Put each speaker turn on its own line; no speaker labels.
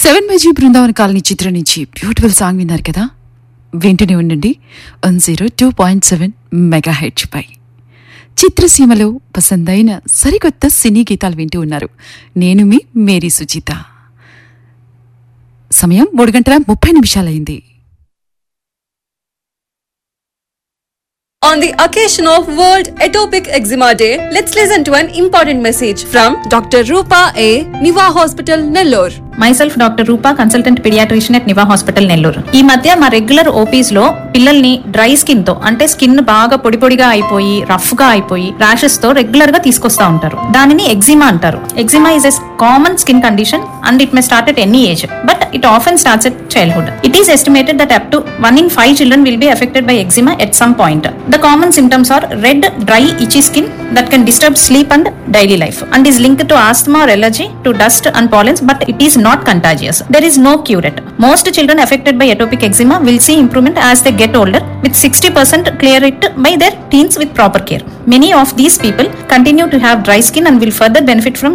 Seven మైజీ Brindavana colony చిత్రం నుంచి beautiful song విన్నారు కదా వింటూనే ఉండండి one zero two point seven mega హెచ్ పై చిత్రసీమలో పసందైన సరికొత్త సినీ గీతాలు వింటూ ఉన్నారు నేను మీ మేరీ సుచిత సమయం మూడు గంటల ముప్పై నిమిషాలైంది
On the occasion of World Atopic Eczema Day, let's listen to an important message from Dr. Rupa A. Niva Hospital, Nellore.
Myself doctor Roopa consultant paediatrician at Niva hospital Nellore ఈ మధ్య మా రెగ్యులర్ ఓపీస్ లో పిల్లల్ని డ్రై స్కిన్ తో అంటే skin బాగా పొడి పొడిగా అయిపోయి రఫ్ గా అయిపోయి ర్యాషెస్ తో రెగ్యులర్ గా తీసుకొస్తా ఉంటారు దానిని ఎగ్జిమా అంటారు eczema is a common skin condition and it may start at any age but it often starts at childhood it is estimated that up to one in five children will be affected by eczema at some point the common symptoms are red dry itchy skin that can disturb sleep and daily life and is link to asthma or allergy to dust and pollens, but it is not contagious. There is no cure it. Most children affected by atopic eczema will see improvement as they get older, with 60% clear it by their teens with proper care. Many of these people continue to have dry skin and will further benefit from